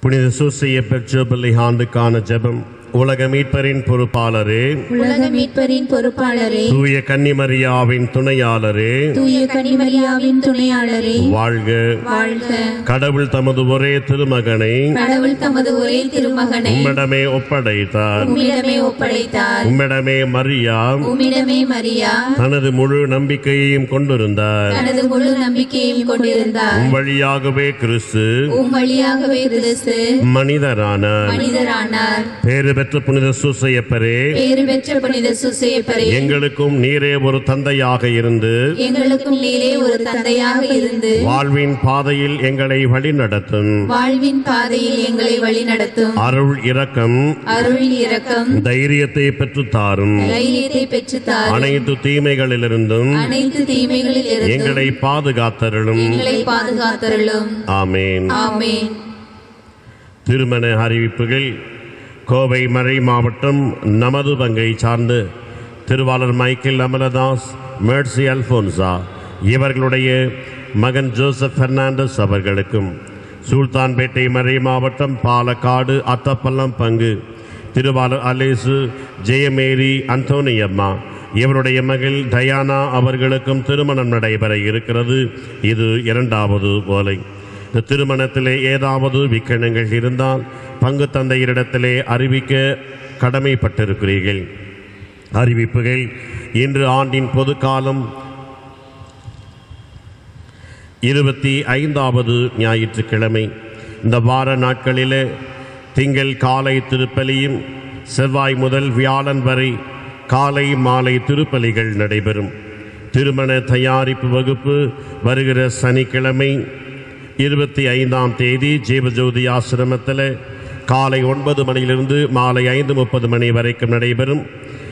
புனித சூசையப்பர் ஜூபிலி ஆண்டுக்கான ஜெபம் உலக மீட்பரின் பொறுப்பாளரே உலக மீட்பரின் பொறுப்பாளரே தூய கன்னிமரியாவின் துணையாளரே தூய கனிமரியாவின் துணையாளரே வாழ்க வாழ்க கடவுள் தமது ஒரே திருமகனை கடவுள் தமது ஒரே திருமகனை உம்மிடமே ஒப்படைத்தார் உம்மிடமே ஒப்படைத்தார் உம்மிடமே மரியா உம்மிடமே மரியா தனது முழு நம்பிக்கையையும் கொண்டிருந்தார் தனது முழு நம்பிக்கையையும் கொண்டிருந்தார் உம் வழியாகவே கிறிஸ்து உம் வழியாகவே கிறிஸ்து மனிதரானார் மனிதரானார் பேறு பெற்ற புனித சூசையப்பரே பேறு பெற்ற புனித சுசையப்பரே எங்களுக்கும் நீரே ஒரு தந்தையாக இருந்து எங்களுக்கும் நீரே ஒரு தந்தையாக இருந்து வாழ்வின் பாதையில் எங்களை வழிநடத்தும் வாழ்வின் பாதையில் எங்களை வழிநடத்தும் அருள் இரக்கம் அருள் இரக்கம் தைரியத்தை பெற்றுத் தாரும் தைரியத்தை பெற்றுத்தார் அனைத்து தீமைகளிலிருந்தும் அனைத்து தீமைகளில் இருந்து எங்களை பாதுகாத்தருளும் எங்களை பாதுகாத்தருளும் ஆமேன் ஆமென் திருமண அறிவிப்புகள் கோவை மறை மாவட்டம் நமது பங்கை சார்ந்து திருவாளர் மைக்கேல் அமலதாஸ் மேர்சி அல்போன்சா இவர்களுடைய மகன் ஜோசப் பெர்னாண்டஸ் அவர்களுக்கும் சுல்தான்பேட்டை மறை மாவட்டம் பாலக்காடு அத்தப்பள்ளம் பங்கு திருவாளர் அலேசு ஜெயமேரி அந்தோனியம்மா இவருடைய மகள் டயானா அவர்களுக்கும் திருமணம் நடைபெற இருக்கிறது இது இரண்டாவது ஓலை இந்த திருமணத்திலே ஏதாவது விக்கணங்கள் இருந்தால் பங்கு தந்தையரிடத்திலே அறிவிக்க கடமைப்பட்டிருக்கிறீர்கள் அறிவிப்புகள் இன்று ஆண்டின் பொது காலம் இருபத்தி ஐந்தாவது ஞாயிற்றுக்கிழமை இந்த வார நாட்களிலே திங்கள் காலை திருப்பலியும் செவ்வாய் முதல் வியாழன் வரை காலை மாலை திருப்பலிகள் நடைபெறும் திருமண தயாரிப்பு வகுப்பு வருகிற சனிக்கிழமை இருபத்தி ஐந்தாம் தேதி ஜீவஜோதி ஆசிரமத்தில் காலை ஒன்பது மணியிலிருந்து மாலை ஐந்து முப்பது மணி வரைக்கும் நடைபெறும்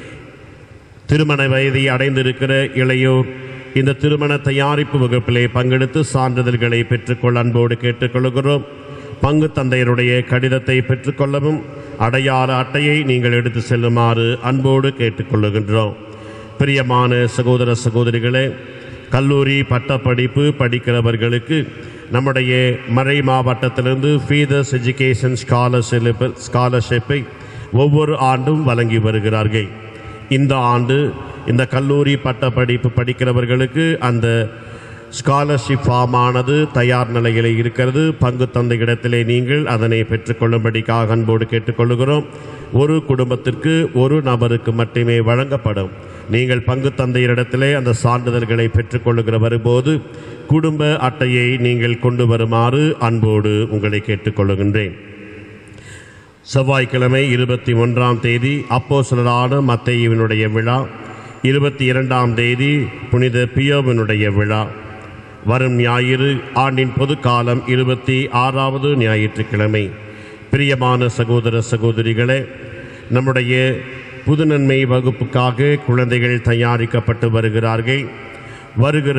திருமண வயதை அடைந்திருக்கிற இளையோர் இந்த திருமண தயாரிப்பு வகுப்பிலே பங்கெடுத்து சான்றிதழ்களை பெற்றுக்கொள்ள அன்போடு கேட்டுக்கொள்கிறோம் பங்கு தந்தையருடைய கடிதத்தை பெற்றுக்கொள்ளவும் அடையாள அட்டையை நீங்கள் எடுத்து செல்லுமாறு அன்போடு கேட்டுக்கொள்ளுகின்றோம் பிரியமான சகோதர சகோதரிகளே கல்லூரி பட்டப்படிப்பு படிக்கிறவர்களுக்கு நம்முடைய மறை மாவட்டத்திலிருந்து ஃபீதர்ஸ் எஜுகேஷன் ஸ்காலர்ஷிப் ஸ்காலர்ஷிப்பை ஒவ்வொரு ஆண்டும் வழங்கி வருகிறார்கள் இந்த ஆண்டு இந்த கல்லூரி பட்டப்படிப்பு படிக்கிறவர்களுக்கு அந்த ஸ்காலர்ஷிப் ஃபார்ம் ஆனது தயார் நிலையில் இருக்கிறது பங்கு தந்தையிடத்திலே நீங்கள் அதனை பெற்றுக்கொள்ளும்படிக்காக அன்போடு கேட்டுக்கொள்கிறோம் ஒரு குடும்பத்திற்கு ஒரு நபருக்கு மட்டுமே வழங்கப்படும் நீங்கள் பங்கு தந்தையரிடத்திலே அந்த சான்றிதழ்களை பெற்றுக்கொள்ளுகிற வரும்போது குடும்ப அட்டையை நீங்கள் கொண்டு வருமாறு அன்போடு உங்களை கேட்டுக்கொள்ளுகின்றேன் செவ்வாய்க்கிழமை இருபத்தி ஒன்றாம் தேதி அப்போஸ்தலரான மத்தேயுவினுடைய விழா இருபத்தி இரண்டாம் தேதி புனித பியோவினுடைய விழா வரும் ஞாயிறு ஆண்டின் பொது காலம் இருபத்தி ஆறாவது ஞாயிற்றுக்கிழமை பிரியமான சகோதர சகோதரிகளே நம்முடைய புதுநன்மை வகுப்புக்காக குழந்தைகள் தயாரிக்கப்பட்டு வருகிறார்கள் வருகிற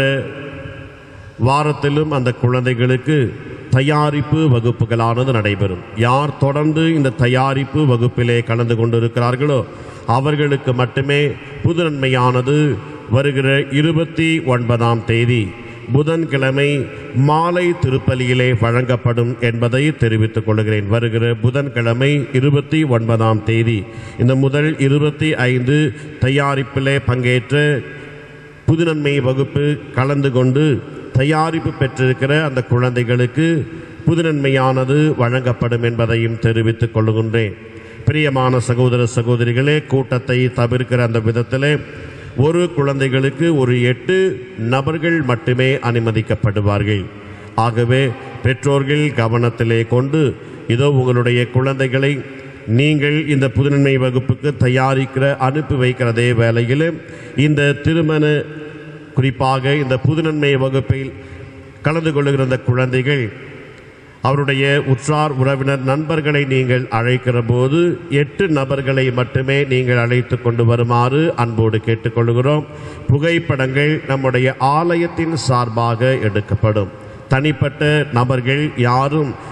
வாரத்திலும் அந்த குழந்தைகளுக்கு தயாரிப்பு வகுப்புகளானது நடைபெறும் யார் தொடர்ந்து இந்த தயாரிப்பு வகுப்பிலே கலந்து கொண்டிருக்கிறார்களோ அவர்களுக்கு மட்டுமே புது நன்மையானது வருகிற இருபத்தி ஒன்பதாம் தேதி புதன்கிழமை மாலை திருப்பலியிலே வழங்கப்படும் என்பதை தெரிவித்துக் கொள்கிறேன் வருகிற புதன்கிழமை இருபத்தி ஒன்பதாம் தேதி இந்த முதல் இருபத்தி ஐந்து தயாரிப்பிலே பங்கேற்ற புதுநன்மை வகுப்பு கலந்து கொண்டு தயாரிப்பு பெற்றிருக்கிற அந்த குழந்தைகளுக்கு புதுநன்மையானது வழங்கப்படும் என்பதையும் தெரிவித்துக் கொள்கின்றேன் பிரியமான சகோதர சகோதரிகளே கூட்டத்தை தவிர்க்கிற அந்த விதத்திலே ஒரு குழந்தைகளுக்கு ஒரு எட்டு நபர்கள் மட்டுமே அனுமதிக்கப்படுவார்கள் ஆகவே பெற்றோர்கள் கவனத்திலே கொண்டு இதோ உங்களுடைய குழந்தைகளை நீங்கள் இந்த புதுநன்மை வகுப்புக்கு தயாரிக்கிற அனுப்பி வைக்கிறதே வேளையில் இந்த திருமண குறிப்பாக இந்த புதுநன்மை வகுப்பில் கலந்து கொள்ளுகிற இந்த குழந்தைகள் அவருடைய உற்றார் உறவினர் நண்பர்களை நீங்கள் அழைக்கிற போது எட்டு நபர்களை மட்டுமே நீங்கள் அழைத்து கொண்டு வருமாறு அன்போடு கேட்டுக்கொள்கிறோம் புகைப்படங்கள் நம்முடைய ஆலயத்தின் சார்பாக எடுக்கப்படும் தனிப்பட்ட நபர்கள் யாரும்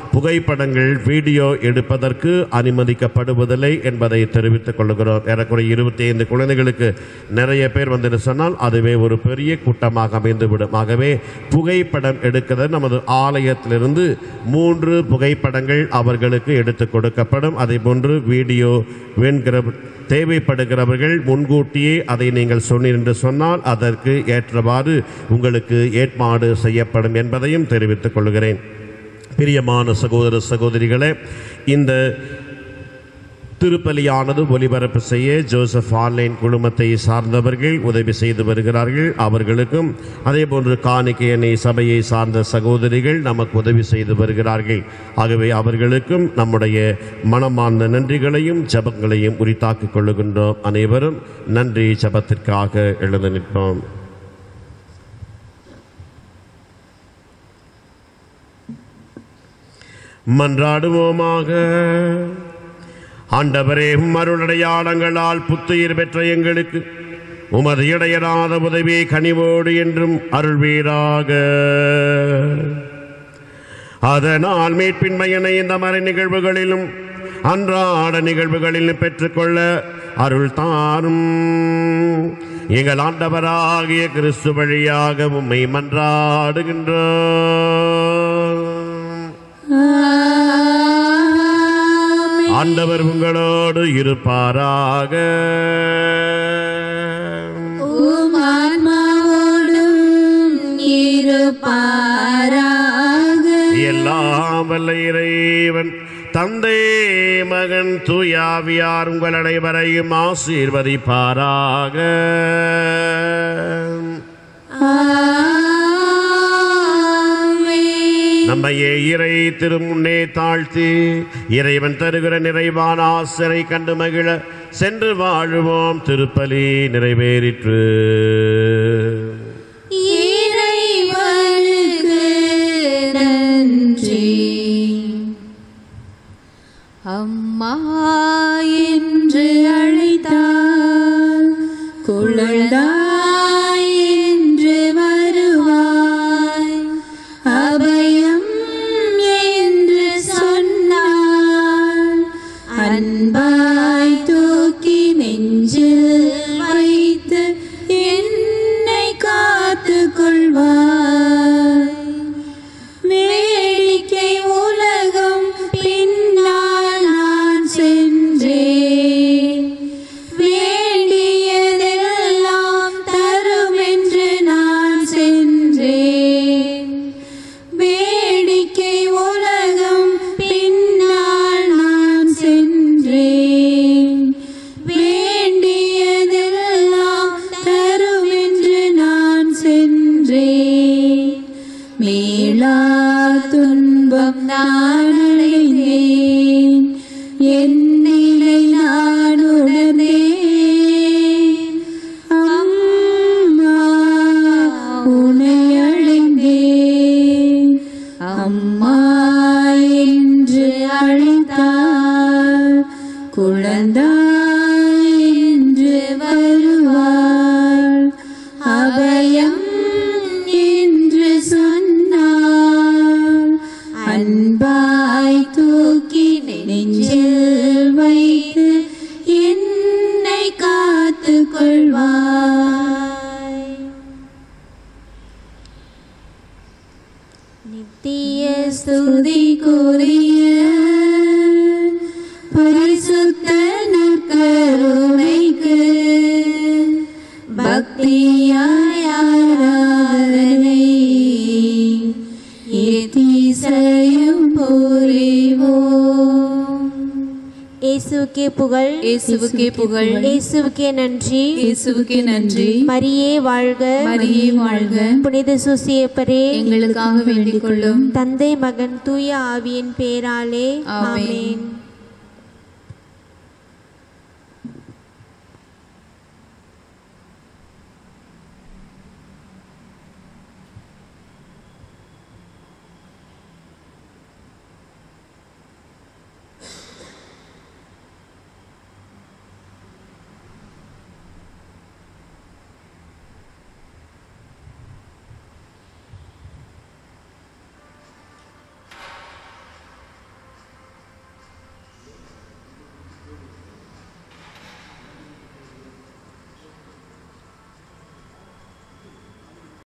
புகைப்படங்கள் வீடியோ எடுப்பதற்கு அனுமதிக்கப்படுவதில்லை என்பதை தெரிவித்துக் கொள்கிறோம் ஏறக்குறைய இருபத்தி ஐந்து குழந்தைகளுக்கு நிறைய பேர் வந்து சொன்னால் அதுவே ஒரு பெரிய கூட்டமாக அமைந்துவிடும் ஆகவே புகைப்படம் எடுக்கிறது நமது ஆலயத்திலிருந்து மூன்று புகைப்படங்கள் அவர்களுக்கு எடுத்து கொடுக்கப்படும் அதே போன்று வீடியோ வேண்கிற தேவைப்படுகிறவர்கள் முன்கூட்டியே அதை நீங்கள் சொன்னீர் என்று சொன்னால் அதற்கு ஏற்றவாறு உங்களுக்கு ஏற்பாடு செய்யப்படும் என்பதையும் தெரிவித்துக் கொள்கிறேன் பிரியமான சகோதர சகோதரிகளே இந்த திருப்பலியானது ஒலிபரப்பு செய்ய ஜோசப் ஆன்லைன் குழுமத்தை சார்ந்தவர்கள் உதவி செய்து வருகிறார்கள் அவர்களுக்கும் அதே போன்று காணிக்கையணை சபையை சார்ந்த சகோதரிகள் நமக்கு உதவி செய்து வருகிறார்கள் ஆகவே அவர்களுக்கும் நம்முடைய மனமார்ந்த நன்றிகளையும் ஜபங்களையும் உரித்தாக்கிக் கொள்ளுகின்றோம் அனைவரும் நன்றி ஜபத்திற்காக எழுந்து நிற்போம் மன்றாடுவோமாக ஆண்டவரே உம் அருளடையாளங்களால் புத்துயிர் பெற்ற எங்களுக்கு உமது இடையராத உதவியை கனிவோடு என்றும் அருள்வீராக அதனால் மீட்பின்மையனை இந்த மறை நிகழ்வுகளிலும் அன்றாட நிகழ்வுகளிலும் பெற்றுக்கொள்ள அருள் தாரும் எங்கள் ஆண்டவராகிய கிறிஸ்து வழியாக உம்மை மன்றாடுகின்றோம் ஆண்டவர் உங்களோடு இருப்பாராக உம் ஆன்மாவோடும் இருப்பாராக எல்லாம் வல்ல இறைவன் தந்தை மகன் தூயாவியார் உங்கள் அனைவரையும் ஆசீர்வதிப்பாராக ஆமென். நம்மையே இறை திருமுன்னே தாழ்த்தி இறைவன் தருகிற நிறைவான ஆசரை கண்டு மகிழ சென்று வாழுவோம் திருப்பலி நிறைவேறிற்று இறைவனுக்கு நன்றி அம்மா என்று அழைத்தால் குழந்தாய் என்று வருவாய் அபயம் என்று சொன்னார் அன்பாய் தூக்கி நெஞ்சில் வைத்து என்னை காத்து கொள்வாய் வேடிக்கை உலகம் பின்னால் நான் சென்றேன் வேண்டியதெல்லாம் தரும் என்று நான் சென்றேன் வேடிக்கை உலகம் பின்னால் நான் சென்றேன் வேண்டியதெல்லாம் தரும் என்று நான் சென்றேன் மீளா துன்பம் நான் அடைந்தேன் என் நிலை நான் உணர்ந்தேன் அம்மா உன்னை அடைந்தேன் அம்மா என்று அழைத்தார் குழந்தாய் என்று வருவார் அபயம் என்று சொன்னார் அன்பாய் தூக்கி நெஞ்சில் வைத்து என்னை காத்து கொள்வாய் நித்திய ஸ்துதிக்குரிய பரிசுத்த நற்கருணைக்கு பக்தியாய் ஆராதனை எத்திசையும் புரிவோம் இயேசுவுக்கே புகழ் இயேசுவுக்கே புகழ் இயேசுவுக்கே நன்றி இயேசுவுக்கே நன்றி மரியே வாழ்க மரியே வாழ்க புனித சூசியப்பரே எங்களுக்காக வேண்டிக் கொள்ளும் தந்தை மகன் தூய ஆவியின் பேராலே ஆமென். ஆமென்